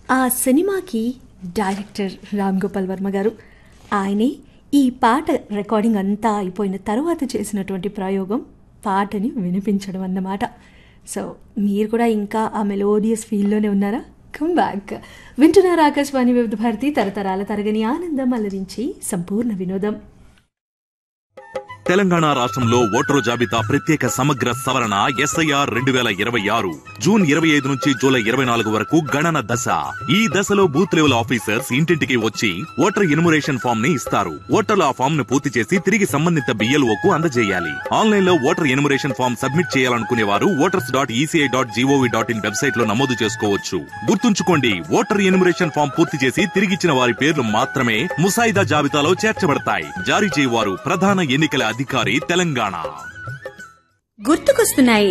ఆ సినిమాకి డైరెక్టర్ రామ్ గోపాల్ వర్మ గారు ఆయనే ఈ పాట రికార్డింగ్ అంతా అయిపోయిన తర్వాత చేసినటువంటి ప్రయోగం పాటని వినిపించడం అన్నమాట సో మీరు కూడా ఇంకా ఆ మెలోడియస్ ఫీల్లోనే ఉన్నారా కమ్ బ్యాక్ వింటున్నారు ఆకాశవాణి వివిధ భారతి తరతరాల తరగని ఆనందం అలరించి సంపూర్ణ వినోదం తెలంగాణ రాష్ట్రంలో ఓటరు జాబితా ప్రత్యేక సమగ్ర సవరణ ఎస్ఐఆర్ రెండు వేల ఇరవై ఆరు జూన్ ఇరవై ఐదు నుంచి జూలై ఇరవై నాలుగు వరకు గణన దశ ఈ దశలో బూత్ లెవెల్ ఆఫీసర్స్ ఇంటింటికి వచ్చి ఓటర్ ఎన్యుమరేషన్ ఫామ్ ని ఇస్తారు ఓటర్లు ఆ ఫామ్ ను పూర్తి చేసి తిరిగి సంబంధిత BLO కు అందజేయాలి ఆన్లైన్ లో ఓటర్ ఎన్యుమరేషన్ ఫామ్ సబ్మిట్ చేయాలనుకునే వారు voters dot ECI dot gov dot in website లో నమోదు చేసుకోవచ్చు గుర్తుంచుకోండి ఓటర్ ఎన్యుమరేషన్ ఫామ్ పూర్తి చేసి తిరిగిచ్చిన వారి పేర్లు మాత్రమే ముసాయిదా జాబితాలో చేర్చబడతాయి జారీ చేయవారు ప్రధాన ఎన్నికల అధికారి తెలంగాణ గుర్తుకొస్తున్నాయి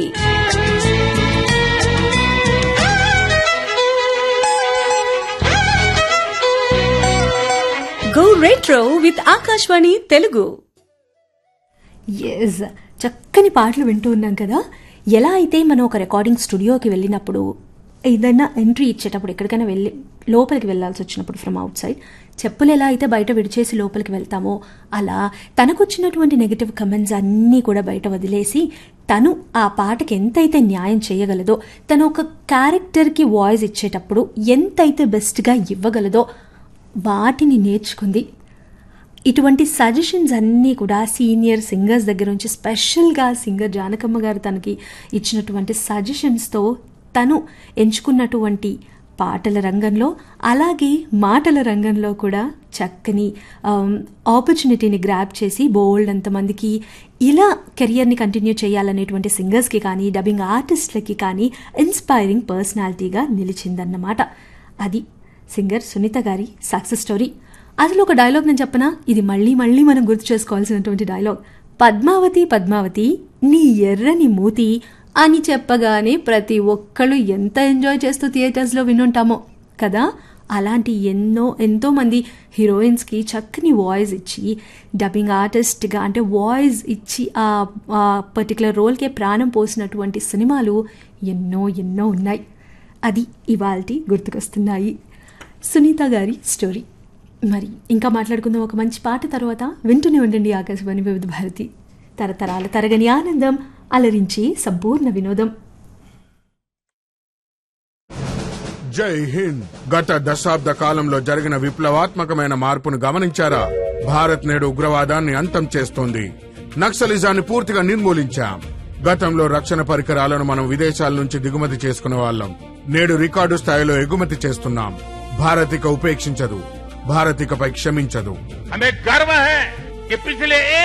go retro with Akashvani Telugu ఎస్ చక్కని పాటలు వింటూ ఉన్నాం కదా ఎలా అయితే మనం ఒక రికార్డింగ్ స్టూడియోకి వెళ్ళినప్పుడు ఏదైనా ఎంట్రీ ఇచ్చేటప్పుడు ఎక్కడికైనా వెళ్ళి లోపలికి వెళ్ళాల్సి వచ్చినప్పుడు ఫ్రమ్ అవుట్ సైడ్ చెప్పులు ఎలా అయితే బయట విడిచేసి లోపలికి వెళ్తామో అలా తనకొచ్చినటువంటి నెగిటివ్ కమెంట్స్ అన్నీ కూడా బయట వదిలేసి తను ఆ పాటకి ఎంతైతే న్యాయం చేయగలదో తను ఒక క్యారెక్టర్కి వాయిస్ ఇచ్చేటప్పుడు ఎంతైతే బెస్ట్గా ఇవ్వగలదో వాటిని నేర్చుకుంది ఇటువంటి సజెషన్స్ అన్నీ కూడా సీనియర్ సింగర్స్ దగ్గర నుంచి స్పెషల్గా సింగర్ జానకమ్మ గారు తనకి ఇచ్చినటువంటి సజెషన్స్తో తను ఎంచుకున్నటువంటి పాటల రంగంలో అలాగే మాటల రంగంలో కూడా చక్కని ఆపర్చునిటీని గ్రాప్ చేసి బోల్డ్ అంతమందికి ఇలా కెరియర్ని కంటిన్యూ చేయాలనేటువంటి సింగర్స్కి కానీ డబ్బింగ్ ఆర్టిస్ట్లకి కానీ ఇన్స్పైరింగ్ పర్సనాలిటీగా నిలిచిందన్నమాట అది సింగర్ సునీత గారి సక్సెస్ స్టోరీ అసలు ఒక డైలాగ్ నేను చెప్పనా ఇది మళ్ళీ మళ్ళీ మనం గుర్తు చేసుకోవాల్సినటువంటి డైలాగ్ పద్మావతి పద్మావతి నీ ఎర్రని మూతి అని చెప్పగానే ప్రతి ఒక్కళ్ళు ఎంత ఎంజాయ్ చేస్తూ థియేటర్స్లో వినుంటామో కదా అలాంటి ఎన్నో ఎంతో మంది హీరోయిన్స్కి చక్కని వాయిస్ ఇచ్చి డబ్బింగ్ ఆర్టిస్ట్గా అంటే వాయిస్ ఇచ్చి ఆ పర్టికులర్ రోల్కే ప్రాణం పోసినటువంటి సినిమాలు ఎన్నో ఎన్నో ఉన్నాయి అది ఇవాల్టి గుర్తుకొస్తున్నాయి సునీత గారి స్టోరీ మరి ఇంకా మాట్లాడుకుందాం ఒక మంచి పాట తర్వాత వింటూనే ఉండండి ఆకాశవాణి వివిధ భారతి తరతరాల తరగని ఆనందం అలరించి సంపూర్ణ వినోదం జై హింద్ గత దశాబ్ద కాలంలో జరిగిన విప్లవాత్మకమైన మార్పును గమనించారా భారత్ నేడు ఉగ్రవాదాన్ని అంతం చేస్తోంది నక్సలిజాన్ని పూర్తిగా నిర్మూలించాం గతంలో రక్షణ పరికరాలను మనం విదేశాల నుంచి దిగుమతి చేసుకునే వాళ్ళం నేడు రికార్డు స్థాయిలో ఎగుమతి చేస్తున్నాం భారతిక ఉపేక్షించదు భారతికపై క్షమించదు हमें गर्व है कि पिछले